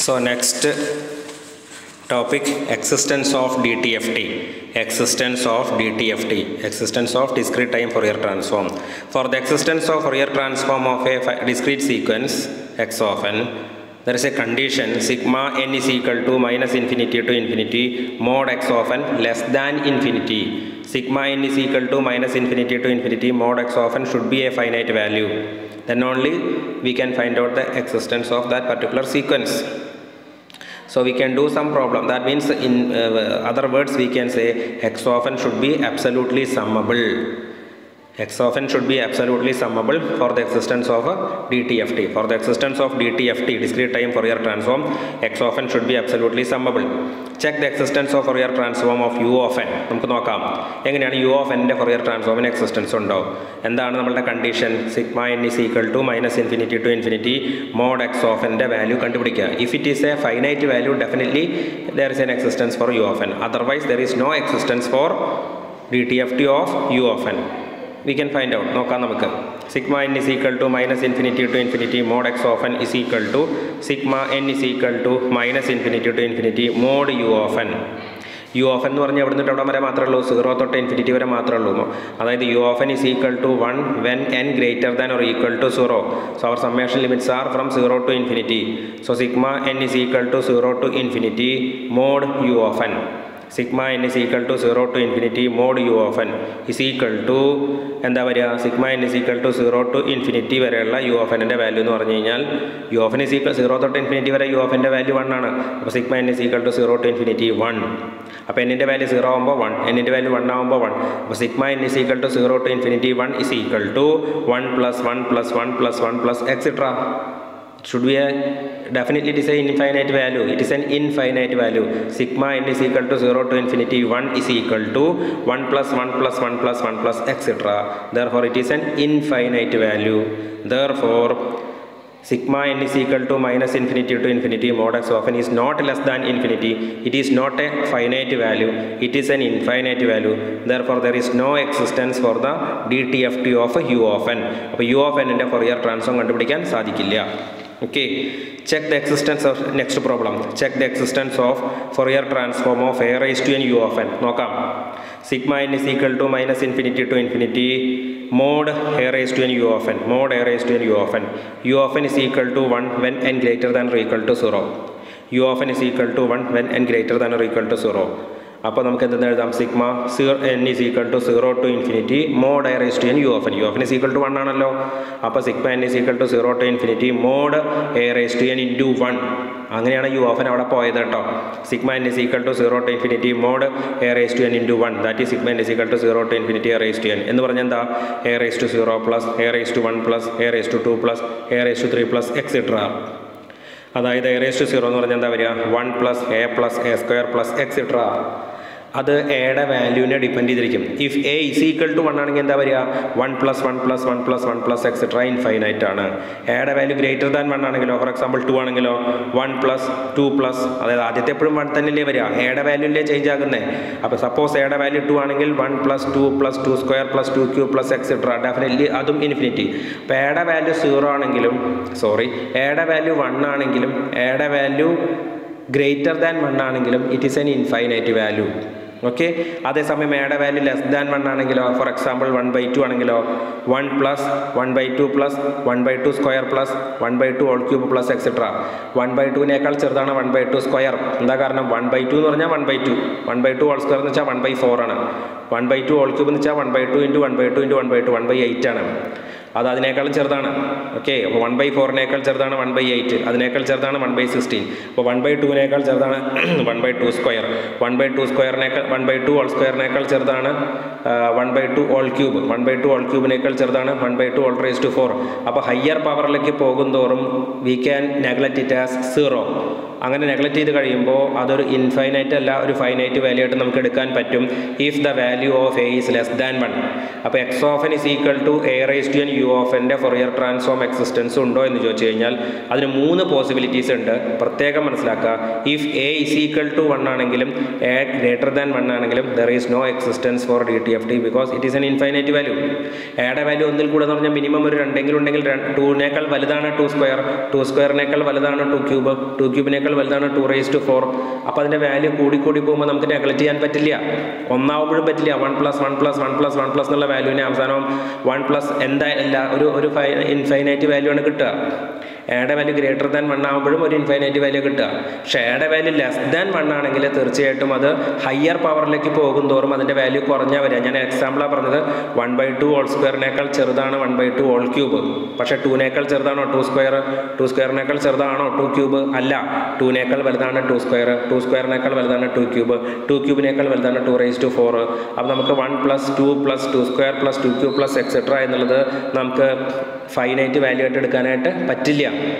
So next topic existence of DTFT. Existence of DTFT. Existence of discrete time Fourier transform. For the existence of Fourier transform of a fi- discrete sequence x of n, there is a condition sigma n is equal to minus infinity to infinity mod x of n less than infinity. Sigma n is equal to minus infinity to infinity mod x of n should be a finite value. Then only we can find out the existence of that particular sequence. So we can do some problem. That means in uh, other words we can say x of n should be absolutely summable. x of n should be absolutely summable for the existence of a DTFT. For the existence of DTFT, discrete time Fourier transform, x of n should be absolutely summable. Check the existence of Fourier transform of u of n. നമുക്ക് നോക്കാം എങ്ങനെയാണ് u of എൻ്റെ Fourier ട്രാൻസ്ഫോമിന് existence ഉണ്ടാവും എന്താണ് നമ്മളുടെ condition sigma N is equal to minus infinity to infinity mod X of എൻ്റെ value കണ്ടുപിടിക്കുക if it is a finite value definitely there is an existence for U of n otherwise there is no existence for D T F T of u of n we can find out നോക്കാം നമുക്ക് sigma N is equal to minus infinity to infinity mod X of N is equal to sigma N is equal to minus infinity to infinity mod u of n U of എന്ന് പറഞ്ഞാൽ എവിടെ നിന്ന് എവിടെ വരെ മാത്രമേ ഉള്ളൂ zero തൊട്ട് infinity വരെ മാത്രമേ ഉള്ളൂ അതായത് u of N is equal to one when n greater than or equal to zero so our summation limits are from zero to infinity so sigma N is equal to zero to infinity mod u of N sigma N is equal to zero to infinity mod u of N is equal to എന്താ പറയുക sigma N is equal to zero to infinity വരെയുള്ള u of എൻ്റെ value എന്ന് പറഞ്ഞു കഴിഞ്ഞാൽ u of N is equal zero തൊട്ട് infinity വരെ u of എൻ്റെ വാല്യൂ വൺ ആണ് അപ്പോൾ sigma N is equal to zero to infinity one അപ്പോൾ എന്നിൻ്റെ വാല്യൂ സീറോ ആകുമ്പോൾ വൺ എന്നിൻ്റെ വാല്യൂ വൺ ആകുമ്പോൾ വൺ അപ്പോൾ sigma N is equal to zero to infinity one is equal to one plus one plus one plus one plus etcetera should be a definitely it is an infinite value it is an infinite value sigma n is equal to 0 to infinity 1 is equal to 1 plus 1 plus 1 plus 1 plus etc therefore it is an infinite value therefore sigma n is equal to minus infinity to infinity mod x of n is not less than infinity it is not a finite value it is an infinite value therefore there is no existence for the dtft of u of n അപ്പോൾ u of n ൻ്റെ Fourier transform കണ്ടുപിടിക്കാൻ സാധിക്കില്ല okay check the existence of next problem check the existence of Fourier transform of a raised to n u of n നോക്കാം sigma n is equal to minus infinity to infinity mod a raised to n u of n mod a raised to n u of n u of n is equal to 1 when n greater than or equal to 0 u of n is equal to 1 when n greater than or equal to 0 അപ്പോൾ നമുക്ക് എന്തെന്ന് എഴുതാം sigma zero n is equal to zero to infinity mod a raise to N U of n U of n is equal to one ആണല്ലോ അപ്പോൾ sigma n is equal to zero to infinity mod a raise to n into one അങ്ങനെയാണ് u of n അവിടെ പോയത് കേട്ടോ sigma n is equal to zero to infinity mod a raise to n into one that is sigma n is equal to zero to infinity a raise to n എന്ന് പറഞ്ഞാൽ എന്താ a raise to zero plus a raise to one plus a raise to two plus a raise to three plus etcetera അതായത് a raise to zero എന്ന് പറഞ്ഞാൽ എന്താ വരിക one plus a plus a square plus etcetera അത് എയുടെ വാല്യൂവിനെ depend ചെയ്തിരിക്കും if A is equal to one ആണെങ്കിൽ എന്താ വരിക one plus one plus one plus one plus etcetera infinite ആണ് എയുടെ വാല്യൂ ഗ്രേറ്റർ ദാൻ വൺ ആണെങ്കിലോ ഫോർ എക്സാമ്പിൾ ടു ആണെങ്കിലോ വൺ പ്ലസ് ടു പ്ലസ് അതായത് ആദ്യത്തെ എപ്പോഴും വൺ തന്നെയല്ലേ വരിക എയുടെ വാല്യൂല്ലേ ചേഞ്ച് ആകുന്നത് അപ്പോൾ സപ്പോസ് എയുടെ വാല്യൂ ടു ആണെങ്കിൽ one plus two plus two square plus two cube plus etcetera definitely അതും ഇൻഫിനിറ്റി അപ്പോൾ എയുടെ വാല്യൂ സീറോ ആണെങ്കിലും സോറി എയുടെ വാല്യൂ വൺ ആണെങ്കിലും എയുടെ വാല്യൂ ഗ്രേറ്റർ ദാൻ വൺ ആണെങ്കിലും it is an infinite value okay അതേസമയം എയുടെ വാല്യൂ ലെസ് ദാൻ വൺ ആണെങ്കിലോ for example one by two ആണെങ്കിലോ one plus one by two plus one by two square plus one by two whole cube plus etcetera one by ടുവിനേക്കാൾ ചെറുതാണ് one by two square എന്താ കാരണം one by two എന്ന് പറഞ്ഞാൽ one by two one by two whole square എന്ന് വെച്ചാൽ one by four ആണ് one by two whole cube എന്ന് വെച്ചാൽ one by two into one by two into one by two one by eight ആണ് അത് അതിനേക്കാളും ചെറുതാണ് ഓക്കെ അപ്പോൾ വൺ ബൈ ഫോറിനേക്കാൾ ചെറുതാണ് വൺ ബൈ എയ്റ്റ് അതിനേക്കാൾ ചെറുതാണ് വൺ ബൈ സിക്സ്റ്റീൻ അപ്പോൾ വൺ ബൈ ടുവിനേക്കാൾ ചെറുതാണ് one by two square one by two സ്ക്വയറിനേക്കാൾ വൺ ബൈ ടു ഓൾ സ്ക്വയറിനേക്കാൾ ചെറുതാണ് one by two whole cube one by two whole ക്യൂബിനേക്കാൾ ചെറുതാണ് one by two whole raise to four അപ്പോൾ higher പവറിലേക്ക് പോകും തോറും we can neglect it as zero അങ്ങനെ നെഗ്ലക്റ്റ് ചെയ്ത് കഴിയുമ്പോൾ അതൊരു ഇൻഫൈനൈറ്റ് അല്ല ഒരു ഫൈനൈറ്റ് വാല്യൂ ആയിട്ട് നമുക്ക് എടുക്കാൻ പറ്റും if the value of A is less than one അപ്പോൾ X of N is equal to A raise to N U of എൻ്റെ ഫൊറിയർ ട്രാൻസ്ഫോം എക്സിസ്റ്റൻസ് ഉണ്ടോ എന്ന് ചോദിച്ചു കഴിഞ്ഞാൽ അതിന് മൂന്ന് പോസിബിലിറ്റീസ് ഉണ്ട് പ്രത്യേകം മനസ്സിലാക്കുക if A is equal to one ആണെങ്കിലും എ ഗ്രേറ്റർ ദാൻ വൺ ആണെങ്കിലും there is no existence for D T F T because it is an infinite value എയുടെ വാല്യൂ ഒന്നിൽ കൂടെ എന്ന് പറഞ്ഞാൽ മിനിമം ഒരു രണ്ടെങ്കിലും ഉണ്ടെങ്കിൽ ടൂവിനേക്കാൾ വലുതാണ് ടു സ്ക്വയർ ടു സ്ക്വയറിനേക്കാൾ വലുതാണ് ടു ക്യൂബ് ടു ക്യൂബിനേക്കാൾ വലുതാണ് ടു റേസ് ടു ഫോർ അപ്പോൾ അതിൻ്റെ വാല്യൂ കൂടി കൂടി പോകുമ്പോൾ നമുക്ക് നെഗ്ലക്ട് ചെയ്യാൻ പറ്റില്ല ഒന്നാവുമ്പോഴും പറ്റില്ല one plus one plus one plus one plus എന്നുള്ള വാല്യൂവിനെ അവസാനം വൺ പ്ലസ് എന്താ ഒരു ഒരു ഫൈ ഇൻഫൈനൈറ്റ് വാല്യൂ ആണ് കിട്ടുക എയുടെ വാല്യൂ ഗ്രേറ്റർ ദാൻ വൺ ആകുമ്പോഴും ഒരു ഇൻഫൈനൈറ്റ് വാല്യൂ കിട്ടുക പക്ഷേ എയുടെ വാല്യൂ ലെസ് ദാൻ വൺ ആണെങ്കിൽ തീർച്ചയായിട്ടും അത് ഹയർ പവറിലേക്ക് പോകും തോറും അതിൻ്റെ വാല്യൂ കുറഞ്ഞാൽ വരിക ഞാൻ എക്സാമ്പിളാണ് പറഞ്ഞത് വൺ ബൈ ടു ഹോൾ സ്ക്വയറിനേക്കാൾ ചെറുതാണ് one by two whole cube പക്ഷേ ടൂനേക്കാൾ ചെറുതാണോ ടു സ്ക്വയർ ടു സ്ക്വയറിനേക്കാൾ ചെറുതാണോ ടു ക്യൂബ് അല്ല ടൂനേക്കാൾ വലുതാണ് ടു സ്ക്വയർ ടു സ്ക്വയറിനേക്കാൾ വലുതാണ് ടു ക്യൂബ് ടു ക്യൂബിനേക്കാൾ വലുതാണ് ടു റേസ് ടു ഫോർ അപ്പോൾ നമുക്ക് one plus two plus two square plus two cube plus etcetera എന്നുള്ളത് നമുക്ക് ഫൈനൈറ്റ് വാല്യൂ ആയിട്ട് എടുക്കാനായിട്ട് പറ്റില്ല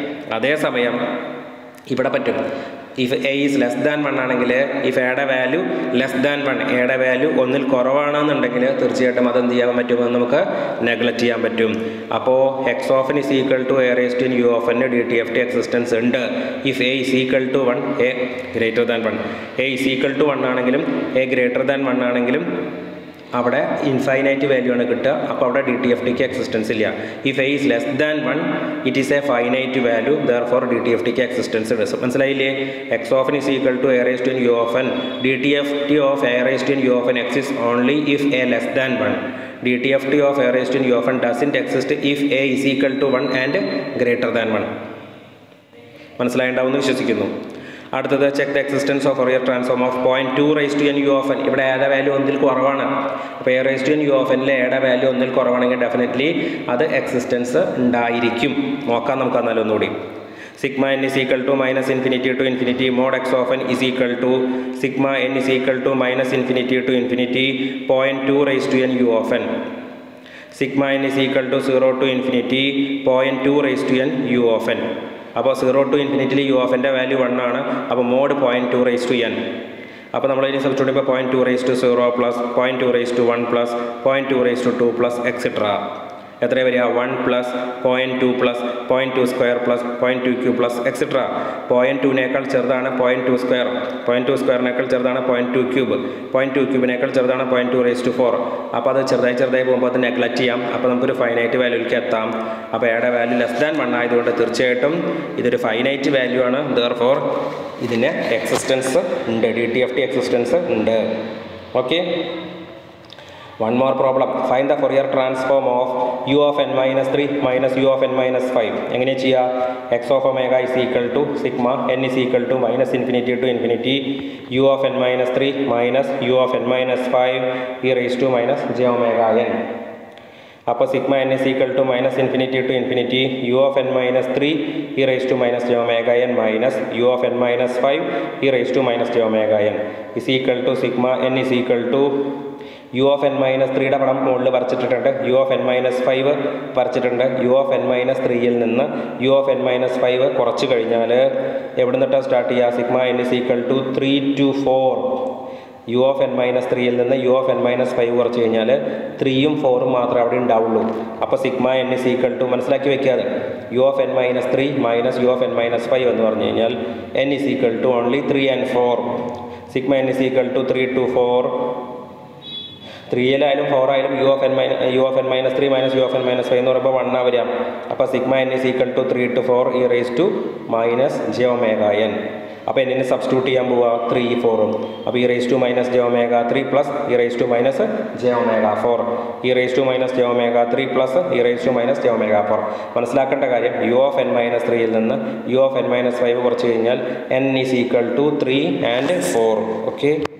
അതേസമയം ഇവിടെ പറ്റും if A is less than one ആണെങ്കിൽ ഇഫ് എയുടെ വാല്യൂ ലെസ് ദാൻ വൺ എയുടെ വാല്യൂ ഒന്നിൽ കുറവാണെന്നുണ്ടെങ്കിൽ തീർച്ചയായിട്ടും അത് എന്ത് ചെയ്യാൻ പറ്റുമെന്ന് നമുക്ക് നെഗ്ലക്ട് ചെയ്യാൻ പറ്റും അപ്പോൾ X of n is equal to A raise to U of n D T F T existence ഉണ്ട് if A is equal to one A greater than one A is equal to one ആണെങ്കിലും A greater than one ആണെങ്കിലും അവിടെ infinite value ആണ് കിട്ടുക അപ്പോൾ അവിടെ D T F ടിക്ക് existence ഇല്ല if A is less than one it is a finite value therefore D T F ടിക്ക് എക്സിസ്റ്റൻസ് ഉണ്ട് മനസ്സിലായില്ലേ X of n is equal to A raise to U of n D T F T of A raise to U of n exists only if A less than one D T F T of A raise to U of n doesn't exist if A is equal to one and greater than one മനസ്സിലായിട്ടുണ്ടാവുമെന്ന് വിശ്വസിക്കുന്നു അടുത്തത് check the existence of Fourier transform of point two raise to N U of N ഇവിടെ ഏടെ value ഒന്നിൽ കുറവാണ് അപ്പോൾ A raise to N U of എനിൽ ഏടെ വാല്യൂ ഒന്നിൽ കുറവാണെങ്കിൽ ഡെഫിനറ്റ്ലി അത് എക്സിസ്റ്റൻസ് ഉണ്ടായിരിക്കും നോക്കാം നമുക്ക് എന്നാലും ഒന്നുകൂടി sigma N is equal to minus infinity to infinity mod X of N is equal to sigma N is equal to minus infinity to infinity point two raise to N U of N sigma N is equal to zero to infinity point two raise to N U of N അപ്പോൾ zero to ഇൻഫിനിറ്റിയിൽ U of എൻ്റെ value one ആണ് അപ്പോൾ mod point two raise to N അപ്പോൾ നമ്മൾ ഇനി substitute ചെയ്യുമ്പോൾ point two raise to zero plus point two raise to one plus point two raise to two plus etcetera എത്ര വരിക one plus point two plus point two square plus point two cube plus etcetera point ടുവിനേക്കാൾ ചെറുതാണ് point two square point two സ്ക്വയറിനേക്കാൾ ചെറുതാണ് point two cube point two ക്യൂബിനേക്കാൾ ചെറുതാണ് point two raise to four അപ്പോൾ അത് ചെറുതായി ചെറുതായി പോകുമ്പോൾ അത് നെഗ്ലക്ട് ചെയ്യാം അപ്പോൾ നമുക്കൊരു ഫൈനൈറ്റ് വാല്യൂലേക്ക് എത്താം അപ്പോൾ എയുടെ വാല്യൂ ലെസ് ദാൻ വൺ ആയതുകൊണ്ട് തീർച്ചയായിട്ടും ഇതൊരു ഫൈനൈറ്റ് വാല്യൂ ആണ് ദർ ഫോർ ഇതിന് എക്സിസ്റ്റൻസ് ഉണ്ട് D T F T existence ഉണ്ട് okay One more problem. Find the Fourier transform of u of n minus 3 minus u of n minus 5. എങ്ങനെ ചെയ്യുക X of omega is equal to sigma N is equal to minus infinity to infinity U of N minus three minus U of N minus five E raise to minus J omega N അപ്പോൾ sigma N is equal to minus infinity to infinity U of N minus three E raise to minus J omega N minus U of N minus five E raise to minus J omega N is equal to sigma N is equal to U of N minus ത്രീയുടെ പടം മുകളിൽ വരച്ചിട്ടിട്ടുണ്ട് U of N minus five വരച്ചിട്ടുണ്ട് U of N minus ത്രീയിൽ നിന്ന് U of N minus five കുറച്ച് കഴിഞ്ഞാൽ എവിടെ നിന്നിട്ടാണ് സ്റ്റാർട്ട് ചെയ്യുക sigma N is equal to three to four U of N minus ത്രീയിൽ നിന്ന് U of N minus five കുറച്ച് കഴിഞ്ഞാൽ ത്രീയും ഫോറും മാത്രമേ അവിടെ ഉണ്ടാവുള്ളൂ അപ്പോൾ sigma N is equal to മനസ്സിലാക്കി വെക്കാതെ U of N minus three minus U of N minus five എന്ന് പറഞ്ഞു കഴിഞ്ഞാൽ N is equal to only three and four sigma N is equal to three to four ത്രീയിലായാലും four ആയാലും U of N minus U of N minus three minus U of N minus five എന്ന് പറയുമ്പോൾ one വരിക അപ്പോൾ sigma N is equal to three to four E raise to minus J omega N അപ്പോൾ എന്നിന് substitute ചെയ്യാൻ പോവുക three ഫോറും അപ്പോൾ E raise to minus J omega three plus E raise to minus J omega four E raise to minus J omega three plus E raise to minus J omega four മനസ്സിലാക്കേണ്ട കാര്യം U of N minus ത്രീയിൽ നിന്ന് U of N minus five കുറച്ച് കഴിഞ്ഞാൽ N is equal to three and four okay